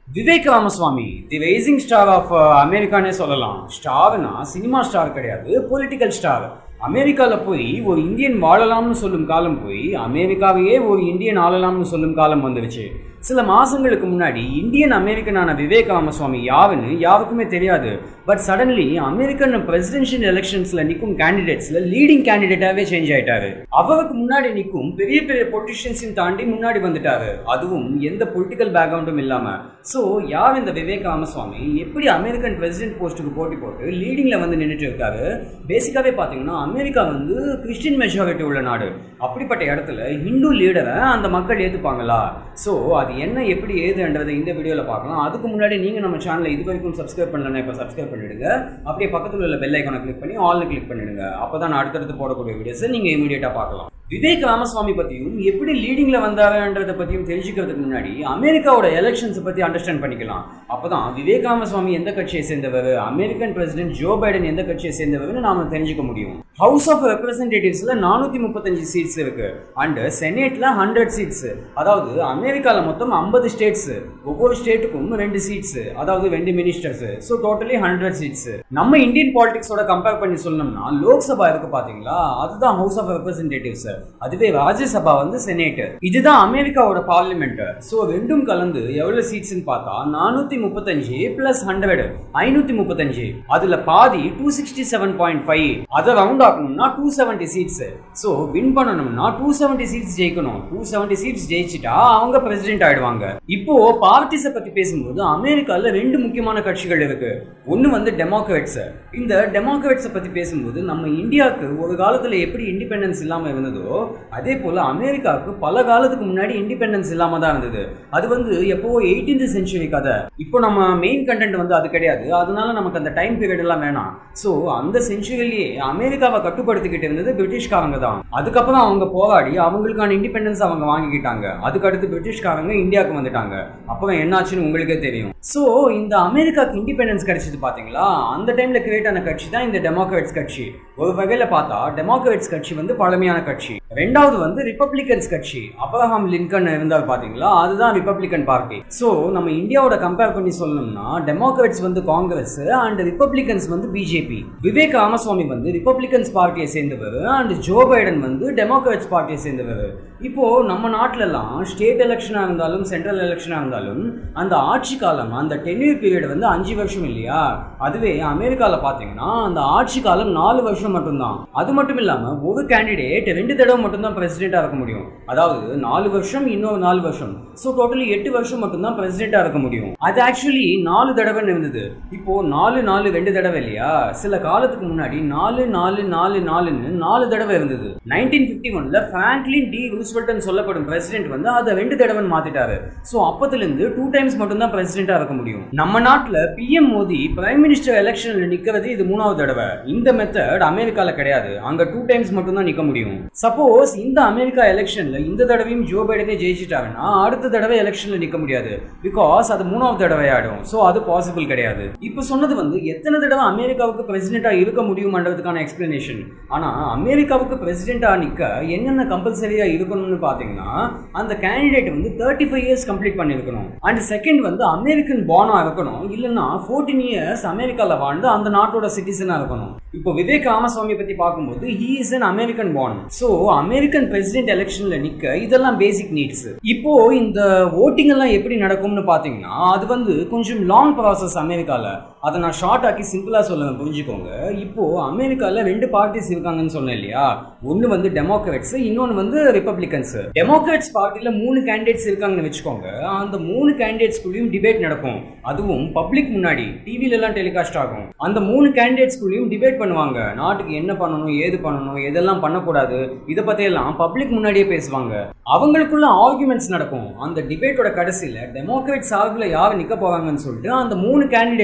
Vivek Ramaswamy the rising star of அமெரிக்கானே சொல்லலாம் ஸ்டார்னா சினிமா ஸ்டார் கிடையாது பொலிட்டிக்கல் ஸ்டார் அமெரிக்காவில் போய் ஒரு இந்தியன் வாழலாம்னு சொல்லும் காலம் போய் அமெரிக்காவையே ஒரு இந்தியன் ஆளலாம்னு சொல்லும் காலம் வந்துருச்சு சில மாதங்களுக்கு முன்னாடி இந்தியன் அமெரிக்கனான விவேக் ராமசுவாமி யாருன்னு யாருக்குமே தெரியாது பட் சடன்லி அமெரிக்கன் பிரசிடென்ஷியல் எலெக்ஷன்ஸில் நிற்கும் கேண்டிடேட்ஸில் லீடிங் கேண்டிடேட்டாகவே சேஞ்ச் ஆயிட்டாரு அவருக்கு முன்னாடி நிற்கும் பெரிய பெரிய பொலிட்டிஷியன்ஸையும் தாண்டி முன்னாடி வந்துட்டாரு அதுவும் எந்த பொலிட்டிக்கல் பேக்ரவுண்டும் இல்லாமல் ஸோ யார் இந்த விவேக் ராமசுவாமி எப்படி அமெரிக்கன் பிரசிடென்ட் போஸ்ட்டுக்கு போட்டி போட்டு லீடிங்கில் வந்து நின்றுட்டு இருக்காரு பேசிக்காகவே பார்த்தீங்கன்னா அமெரிக்கா வந்து கிறிஸ்டின் மெஜாரிட்டி உள்ள நாடு அப்படிப்பட்ட இடத்துல ஹிந்து லீடரை அந்த மக்கள் ஏற்றுப்பாங்களா ஸோ அது என்ன எப்படி ஏதுன்றதை இந்த வீடியோவில் பார்க்கலாம் அதுக்கு முன்னாடி நீங்கள் நம்ம சேனலை இது வரைக்கும் சப்ஸ்கிரைப் பண்ணலன்னா இப்போ சப்ஸ்கிரைப் பண்ணிடுங்க அப்படியே பக்கத்தில் உள்ள பெல் ஐக்கானை கிளிக் பண்ணி ஆல்னு கிளிக் பண்ணிடுங்க அப்போ தான் நான் அடுத்தடுத்து போடக்கூடிய வீடியோஸை நீங்கள் இமீடியட்டாக பார்க்கலாம் விவேக் ராமசுவாமி பற்றியும் எப்படி லீடிங்கில் வந்தாருன்றதை பற்றியும் தெரிஞ்சுக்கிறதுக்கு முன்னாடி அமெரிக்காவோட எலெக்ஷன்ஸை பற்றி அண்டர்ஸ்டாண்ட் பண்ணிக்கலாம் அப்போ தான் விவேக் ராமசுவாமி எந்த கட்சியை சேர்ந்தவர் அமெரிக்கன் பிரசிடென்ட் ஜோ பைடன் எந்த கட்சியை சேர்ந்தவர்னு நாம தெரிஞ்சுக்க முடியும் ஹவுஸ் ஆஃப் ரெப்ரஸன்டேட்டிவ்ஸில் நானூற்றி முப்பத்தஞ்சு சீட்ஸ் இருக்கு அண்ட் செனேட்டில் ஹண்ட்ரட் சீட்ஸ் அதாவது அமெரிக்காவில் மொத்தம் ஐம்பது ஸ்டேட்ஸ் ஒவ்வொரு ஸ்டேட்டுக்கும் ரெண்டு சீட்ஸ் அதாவது ரெண்டு ministers so totally hundred seats நம்ம இந்தியன் பாலிடிக்ஸோட கம்பேர் பண்ணி சொல்லணும்னா லோக்சபா இருக்கு பாத்தீங்களா அதுதான் ஹவுஸ் ஆஃப் ரெப்ரஸன்டேட்டிவ்ஸ் அதுவே ராஜ்யசபா வந்து செனேட் இதுதான் அமெரிக்காவோட பார்லிமெண்ட் ஸோ ரெண்டும் கலந்து எவ்வளவு சீட்ஸ்னு பார்த்தா நானூத்தி முப்பத்தஞ்சு பிளஸ் ஹண்ட்ரட் ஐநூத்தி முப்பத்தஞ்சு அதுல பாதி two sixty seven point five அதை ரவுண்ட் ஆக்கணும்னா two seventy seats so win பண்ணணும்னா டூ செவன்டி சீட்ஸ் ஜெயிக்கணும் டூ செவன்டி சீட்ஸ் ஜெயிச்சிட்டா அவங்க பிரசிடென்ட் ஆயிடுவாங்க இப்போ பார்ட்டிஸை பத்தி பேசும்போது அமெரிக்கால ரெண்டு முக்கியமான கட்சிகள் இருக்கு ஒன்னு வந்து டெமோக்ராட்ஸ் இந்த டெமோக்ராட்ஸை பத்தி பேசும்போது நம்ம இந்தியாவுக்கு ஒரு காலத்துல எப்படி இண்டிபெண்டன்ஸ் இல்லாம இருந்ததோ அதே போல அமெரிக்காவுக்கு பல காலத்துக்கு முன்னாடி இண்டிபெண்டன்ஸ் இல்லாம தான் இருந்தது அது வந்து எப்போ எயிட்டீன்த் செஞ்சுரி கதை இப்போ நம்ம மெயின் கண்டென்ட் வந்து அது கிடையாது அதனால நமக்கு அந்த டைம் பீரியட் எல்லாம் வேணாம் ஸோ அந்த செஞ்சுரியிலேயே அமெரிக்காவை கட்டுப்படுத்திக்கிட்டு இருந்தது பிரிட்டிஷ்காரங்க தான் அதுக்கப்புறம் அவங்க போராடி அவங்களுக்கான இண்டிபெண்டன்ஸ் அவங்க வாங்கிக்கிட்டாங்க அதுக்கு அடுத்து பிரிட்டிஷ்காரங்க இந்தியாவுக்கு வந்துட்டாங்க அப்புறம் என்னாச்சுன்னு உங்களுக்கே தெரியும் ஸோ இந்த அமெரிக்காவுக்கு இண்டிபெண்டன்ஸ் கிடைச்சது பாத்தீங்களா அந்த டைம்ல கிரியேட் ஆன கட்சி தான் இந்த டெமோக்ராட்ஸ் கட்சி ஒரு வகையில பார்த்தா டெமோக்ராட்ஸ் கட்சி வந்து பழமையான கட்சி ரெண்டாவது வந்து ரிப்பப்ளிகன்ஸ் கட்சி அப்ரஹாம் லிங்கன் இருந்தார் பாத்தீங்களா அதுதான் ரிப்பப்ளிகன் பார்ட்டி ஸோ நம்ம இந்தியாவோட கம்பேர் பண்ணி சொல்லணும்னா டெமோக்ராட்ஸ் வந்து காங்கிரஸ் அண்ட் ரிப்பப்ளிகன்ஸ் வந்து பிஜேபி விவேக் ராமசுவாமி வந்து ரிப்பப்ளிகன்ஸ் பார்ட்டியை சேர்ந்தவர் அண்ட் ஜோ பைடன் வந்து டெமோக்ராட்ஸ் பார்ட்டியை சேர்ந்தவர் இப்போ நம்ம நாட்டிலலாம் ஸ்டேட் எலெக்ஷனாக இருந்தாலும் சென்ட்ரல் எலெக்ஷனாக இருந்தாலும் அந்த ஆட்சி காலம் அந்த டென்யூர் பீரியட் வந்து அஞ்சு வருஷம் இல்லையா அதுவே அமெரிக்காவில் பார்த்தீங்கன்னா அந்த ஆட்சி காலம் நாலு வருஷம் மட்டும்தான் அது மட்டும் இல்லாமல் ஒரு கேண்டிடேட் ரெண்டு தடவை மட்டும்தான் பிரசிடென்ட்டாக இருக்க முடியும் அதாவது நாலு வருஷம் இன்னொரு நாலு வருஷம் ஸோ டோட்டலி எட்டு வருஷம் மட்டும்தான் பிரசிடென்ட்டாக இருக்க முடியும் அது ஆக்சுவலி நாலு தடவைன்னு இருந்தது இப்போ நாலு நாலு ரெண்டு தடவை இல்லையா சில காலத்துக்கு முன்னாடி நாலு நாலு நாலு நாலுன்னு நாலு தடவை இருந்தது நைன்டீன் ஃபிஃப்டி ஒன்ல பிராங்க்லின் டி ரூஸ்வெல்ட்னு சொல்லப்படும் பிரசிடென்ட் வந்து அதை ரெண்டு தடவைன்னு மாத்திட்டாரு ஸோ அப்பத்திலிருந்து டூ டைம்ஸ் மட்டும்தான் பிரசிடென்ட்டாக இருக்க முடியும் நம்ம நாட்டில் பிஎம் மோடி பிரைம் மினிஸ்டர் எலெக்ஷனில் நிற்கிறது இது மூணாவது தடவை இந்த மெத்தட் அமெரிக்காவில் கிடையாது அங்கே டூ டைம்ஸ் மட்டும்தான் நிற்க முடியும் சப்போஸ் இந்த அமெரிக்கா எலெக்ஷன்ல இந்த தடவையும் ஜோ பைடனே ஜெயிச்சிட்டாங்கன்னா அடுத்த தடவை எலெக்ஷன்ல நிக்க முடியாது பிகாஸ் அது மூணாவது தடவை ஆயிடும் ஸோ அது பாசிபிள் கிடையாது இப்போ சொன்னது வந்து எத்தனை தடவை அமெரிக்காவுக்கு பிரசிடென்டா இருக்க முடியுமன்றதுக்கான எக்ஸ்பிளனேஷன் ஆனா அமெரிக்காவுக்கு பிரசிடென்டா நிக்க என்னென்ன கம்பல்சரியா இருக்கணும்னு பாத்தீங்கன்னா அந்த கேண்டிடேட் வந்து தேர்ட்டி ஃபைவ் இயர்ஸ் கம்ப்ளீட் பண்ணிருக்கணும் அண்ட் செகண்ட் வந்து அமெரிக்கன் பானா இருக்கணும் இல்லைன்னா ஃபோர்டீன் இயர்ஸ் அமெரிக்காவில் வாழ்ந்து அந்த நாட்டோட சிட்டிசனா இருக்கணும் இப்போ விவேக் ராமசுவாமி பத்தி பார்க்கும்போது he is an American born so American president எலெக்ஷன்ல நிக்க இதெல்லாம் பேசிக் நீட்ஸ் இப்போ இந்த ஓட்டிங் எல்லாம் எப்படி நடக்கும்னு பாத்தீங்கன்னா அது வந்து கொஞ்சம் லாங் ப்ராசஸ் அமெரிக்கால அதை நான் ஷார்ட் ஆக்கி சிம்பிளா சொல்லுவேன் புரிஞ்சுக்கோங்க இப்போ அமெரிக்கால ரெண்டு பார்ட்டிஸ் இருக்காங்கன்னு சொன்னேன் இல்லையா ஒன்னு வந்து டெமோக்ராட்ஸ் இன்னொன்னு வந்து ரிப்பப்ளிகன்ஸ் டெமோக்ராட்ஸ் பார்ட்டில மூணு கேண்டிடேட்ஸ் இருக்காங்கன்னு வச்சுக்கோங்க அந்த மூணு கேண்டிடேட்ஸ்குள்ளேயும் டிபேட் நடக்கும் அதுவும் பப்ளிக் முன்னாடி டிவில எல்லாம் டெலிகாஸ்ட் ஆகும் அந்த மூணு கேண்டிடேட்ஸ்குள்ளேயும் டிபேட் பண்ணுவாங்க நாட்டுக்கு என்ன பண்ணணும் ஏது பண்ணணும் எதெல்லாம் பண்ணக்கூடாது இதை பற்றியெல்லாம் பப்ளிக் முன்னாடியே பேசுவாங்க அவங்களுக்குள்ள ஆர்குமெண்ட்ஸ் நடக்கும் அந்த டிபேட்டோட கடைசியில் டெமோக்ராட் சார்பில் யார் நிற்க போவாங்கன்னு சொல்லிட்டு அந்த மூணு கேண்டிடேட்ஸில்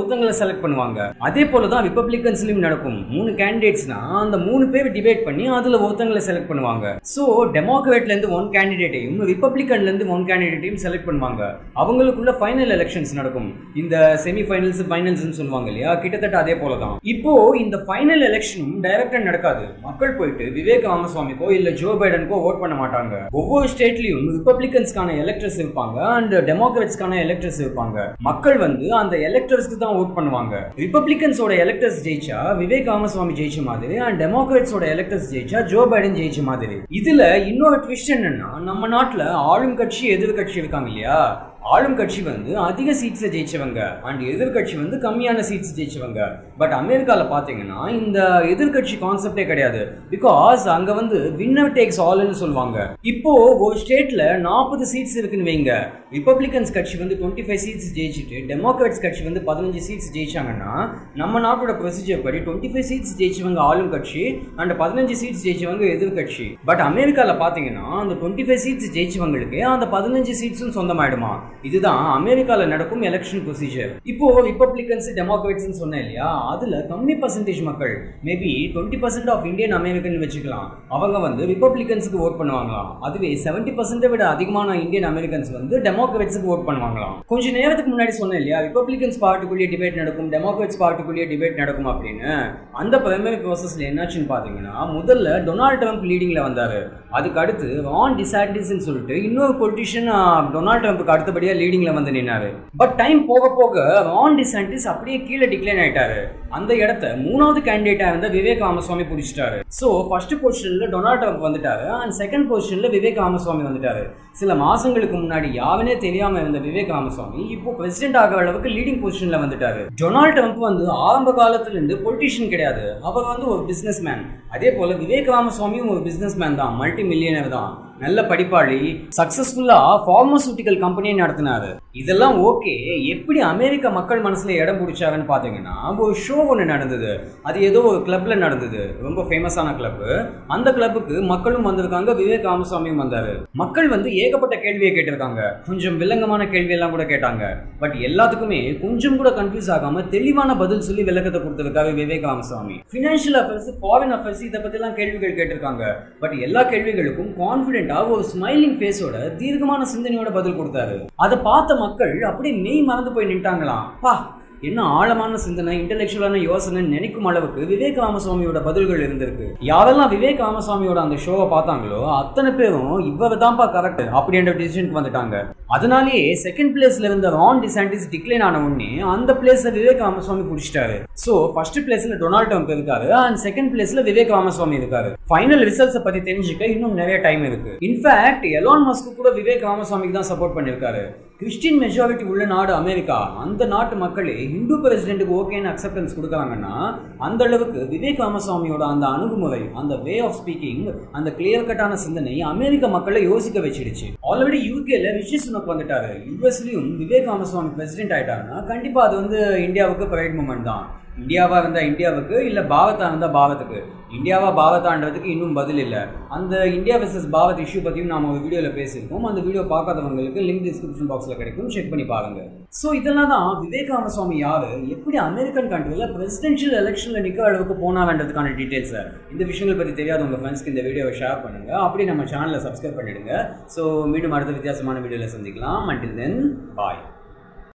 ஒருத்தங்களை செலக்ட் பண்ணுவாங்க அதே போல தான் ரிப்பப்ளிகன்ஸ்லயும் நடக்கும் மூணு கேண்டிடேட்ஸ்னா அந்த மூணு பேர் டிபேட் பண்ணி அதுல ஒருத்தங்களை செலக்ட் பண்ணுவாங்க ஸோ டெமோக்ராட்ல இருந்து ஒன் கேண்டிடேட்டையும் ரிப்பப்ளிகன்ல இருந்து ஒன் கேண்டிடேட்டையும் செலக்ட் பண்ணுவாங்க அவங்களுக்குள்ள ஃபைனல் எலெக்ஷன்ஸ் நடக்கும் இந்த செமி ஃபைனல்ஸ் ஃபைனல்ஸ் சொல்லுவாங்க இல்லையா கிட்டத்தட்ட அதே போல தான் இப்போ இந்த ஃபைனல் எலெக்ஷனும் டைரக்டா நடக்காது மக்கள் போயிட்டு விவேக் ராமசுவாமிக்கோ இல்ல ஜோ பைடனுக்கோ ஓட் பண்ண மாட்டாங்க ஒவ்வொரு ஸ்டேட்லயும் ரிப்பப்ளிகன்ஸ்க்கான எலக்டர்ஸ் இருப்பாங்க அண்ட் டெமோக்ராட்ஸ்க்கான எலக்டர்ஸ் இருப்பாங்க மக்கள் வந்து அந்த எலக்டர்ஸ்க்கு தான் ஓட் பண்ணுவாங்க ரிப்பப்ளிகன்ஸோட எலக்டர்ஸ் ஜெயிச்சா விவேக் ராமசுவாமி ஜெயிச்ச மாதிரி அண்ட் டெமோக்ராட்ஸோட எலக்டர்ஸ் ஜெயிச்சா ஜோ பைடன் ஜெயிச்ச மாதிரி இதுல இன்னொரு ட்விஸ்ட் என்னன்னா நம்ம நாட்டுல ஆளும் கட்சி எதிர்கட்சி இருக்காங்க இல்லையா ஆளும் கட்சி வந்து அதிக சீட்ஸை ஜெயிச்சவங்க அண்ட் எதிர்கட்சி வந்து கம்மியான சீட்ஸ் ஜெயிச்சவங்க பட் அமெரிக்காவில் பார்த்தீங்கன்னா இந்த எதிர்கட்சி கான்செப்டே கிடையாது பிகாஸ் அங்கே வந்து வின்னர் டேக்ஸ் ஆல்னு சொல்லுவாங்க இப்போ ஒரு ஸ்டேட்டில் நாற்பது சீட்ஸ் இருக்குன்னு வைங்க ரிப்பப்ளிகன்ஸ் கட்சி வந்து டுவெண்ட்டி ஃபைவ் சீட்ஸ் ஜெயிச்சுட்டு டெமோக்ராட்ஸ் கட்சி வந்து பதினஞ்சு சீட்ஸ் ஜெயிச்சாங்கன்னா நம்ம நாட்டோட ப்ரொசீஜர் படி டுவெண்ட்டி ஃபைவ் சீட்ஸ் ஜெயிச்சவங்க ஆளும் கட்சி அண்ட் பதினஞ்சு சீட்ஸ் ஜெயிச்சவங்க எதிர்கட்சி பட் அமெரிக்காவில் பார்த்தீங்கன்னா அந்த டுவெண்ட்டி ஃபைவ் சீட்ஸ் ஜெயிச்சவங்களுக்கு அந்த பதினஞ்சு சீட்ஸும் சொந்தமாயிடுமா இதுதான் அமெரிக்காவில் நடக்கும் எலெக்ஷன் ப்ரொசீஜர் இப்போ ரிப்பப்ளிகன்ஸ் டெமோக்ராட்ஸ் சொன்னேன் இல்லையா அதுல கம்மி பர்சன்டேஜ் மக்கள் maybe twenty percent of Indian American வச்சுக்கலாம் அவங்க வந்து ரிப்பப்ளிகன்ஸுக்கு ஓட் பண்ணுவாங்களாம் அதுவே செவன்டி பர்சன்டை விட அதிகமான இந்தியன் அமெரிக்கன்ஸ் வந்து டெமோக்ராட்ஸுக்கு ஓட் பண்ணுவாங்களாம் கொஞ்ச நேரத்துக்கு முன்னாடி சொன்னேன் இல்லையா ரிப்பப்ளிகன்ஸ் பார்ட்டிக்குள்ளேயே டிபேட் நடக்கும் டெமோக்ராட்ஸ் பார்ட்டிக்குள்ளேயே டிபேட் நடக்கும் அப்படின்னு அந்த பிரைமரி ப்ராசஸ்ல என்னாச்சுன்னு பார்த்தீங்கன்னா முதல்ல டொனால்ட் ட்ரம்ப் லீடிங்ல வந்தாரு அதுக்கு அடுத்து ரான் டிசாண்டிஸ்ன்னு சொல்லிட்டு இன்னொரு பொலிட்டிஷியன் டொனால்ட் ட்ரம்ப்புக்கு அடுத்தபடியா லீடிங்ல வந்து நின்னாரு பட் டைம் போக போக ரான் டிசாண்டிஸ் அப்படியே கீழே டிக்ளைன் ஆயிட்டாரு அந்த இடத்த மூணாவது கேண்டிடேட்டா இருந்த விவேக் ராமசுவாமி பிடிச்சிட்டாரு ஸோ ஃபர்ஸ்ட் பொசிஷன்ல டொனால்ட் ட்ரம்ப் வந்துட்டாரு அண்ட் செகண்ட் பொசிஷன்ல விவேக் ராமசுவாமி வந்துட்டாரு சில மாசங்களுக்கு முன்னாடி யாவனே தெரியாம இருந்த விவேக் ராமசுவாமி இப்போ பிரசிடென்ட் ஆகிற அளவுக்கு லீடிங் பொசிஷன்ல வந்துட்டாரு டொனால்ட் ட்ரம்ப் வந்து ஆரம்ப காலத்துல இருந்து பொலிட்டிஷியன் கிடையாது அவர் வந்து ஒரு பிசினஸ் மேன் அதே போல விவேக் ராமசுவாமியும் ஒரு பிசினஸ் மேன் தான் மல்டி மில்லியனர் தான் நல்ல படிப்பாளி சக்சஸ்ஃபுல்லா ஃபார்மசூட்டிக்கல் கம்பெனியை நடத்தினாரு இதெல்லாம் ஓகே எப்படி அமெரிக்க மக்கள் மனசுல இடம் பிடிச்சாருன்னு பாத்தீங்கன்னா ஒரு ஷோ ஒன்று நடந்தது அது ஏதோ ஒரு கிளப்ல நடந்தது ரொம்ப ஃபேமஸான கிளப் அந்த கிளப்புக்கு மக்களும் வந்திருக்காங்க விவேக் ராமசாமியும் வந்தாரு மக்கள் வந்து ஏகப்பட்ட கேள்வியை கேட்டிருக்காங்க கொஞ்சம் வில்லங்கமான கேள்வி எல்லாம் கூட கேட்டாங்க பட் எல்லாத்துக்குமே கொஞ்சம் கூட கன்ஃபியூஸ் ஆகாம தெளிவான பதில் சொல்லி விளக்கத்தை கொடுத்திருக்காரு Vivek Ramasamy financial affairs foreign affairs இதை பத்திலாம் கேள்விகள் கேட்டிருக்காங்க பட் எல்லா கேள்விகளுக்கும் கான்ஃபிடென்ட்டா ஒரு ஸ்மைலிங் ஃபேஸோட தீர்க்கமான சிந்தனையோட பதில் கொடுத்தாரு அதை பார்த்த மக்கள் அப்படியே மெய் மறந்து போய் நின்ட்டாங்களாம் பா என்ன ஆழமான சிந்தனை இன்டெலெக்சுவலான யோசனை நினைக்கும் அளவுக்கு விவேக் ராமசுவாமியோட பதில்கள் இருந்திருக்கு யாரெல்லாம் விவேக் ராமசுவாமியோட அந்த ஷோவை பார்த்தாங்களோ அத்தனை பேரும் இவரை தான்ப்பா கரெக்ட் அப்படின்ற டிசிஷனுக்கு வந்துட்டாங்க அதனாலேயே செகண்ட் பிளேஸ்ல இருந்த ரான் டிசாண்டிஸ் டிக்ளைன் ஆன உடனே அந்த பிளேஸ்ல விவேக் ராமசுவாமி பிடிச்சிட்டாரு ஸோ ஃபர்ஸ்ட் பிளேஸ்ல டொனால்ட் ட்ரம்ப் இருக்காரு அண்ட் செகண்ட் பிளேஸ்ல விவேக் ராமசுவாமி இருக்காரு ஃபைனல் ரிசல்ட்ஸை பத்தி தெரிஞ்சுக்க இன்னும் நிறைய டைம் இருக்கு இன்ஃபேக்ட் எலான் மஸ்க் கூட விவேக் ராமசுவாமிக்கு தான் சப்போர்ட் பண்ணியிருக்காரு கிறிஸ்டின் மெஜாரிட்டி உள்ள நாடு அமெரிக்கா அந்த நாட்டு மக்களே ஹிந்து பிரசிடென்ட்டுக்கு ஓகேன்னு அக்செப்டன்ஸ் கொடுக்குறாங்கன்னா அந்த அளவுக்கு விவேக் ராமசுவாமியோட அந்த அணுகுமுறை அந்த வே ஆஃப் ஸ்பீக்கிங் அந்த கிளியர் கட்டான சிந்தனை அமெரிக்க மக்களை யோசிக்க வச்சிடுச்சு ஆல்ரெடி யூகேல ரிஷி சுனக் வந்துட்டாரு யூஎஸ்லயும் விவேக் ராமசுவாமி பிரசிடென்ட் ஆயிட்டாருன்னா கண்டிப்பா அது வந்து இந்தியாவுக்கு ப்ரைட் மூமெண்ட் தான் இந்தியாவா இருந்தா இந்தியாவுக்கு இல்ல பாரதா இருந்தா பாரத்துக்கு இந்தியாவா பாரதான்றதுக்கு இன்னும் பதில் இல்லை அந்த இந்தியா வெர்சஸ் பாரத் இஷ்யூ பற்றியும் நாம ஒரு வீடியோவில் பேசியிருக்கோம் அந்த வீடியோ பார்க்காதவங்களுக்கு லிங்க் டிஸ்கிரிப்ஷன் பாக்ஸில் கிடைக்கும் செக் பண்ணி பாருங்க ஸோ இதெல்லாம் தான் விவேக் ராமசுவாமி யாரு எப்படி அமெரிக்கன் கண்ட்ரியில் பிரசிடென்ஷியல் எலெக்ஷனில் நிற்கிற அளவுக்கு போனாங்கன்றதுக்கான டீட்டெயில்ஸை இந்த விஷயங்கள் பற்றி தெரியாத உங்கள் ஃப்ரெண்ட்ஸ்க்கு இந்த வீடியோவை ஷேர் பண்ணுங்க அப்படி நம்ம சேனலை சப்ஸ்கிரைப் பண்ணிடுங்க ஸோ மீண்டும் அடுத்த வித்தியாசமான வீடியோவில் சந்திக்கலாம் அண்டில் தென் பாய்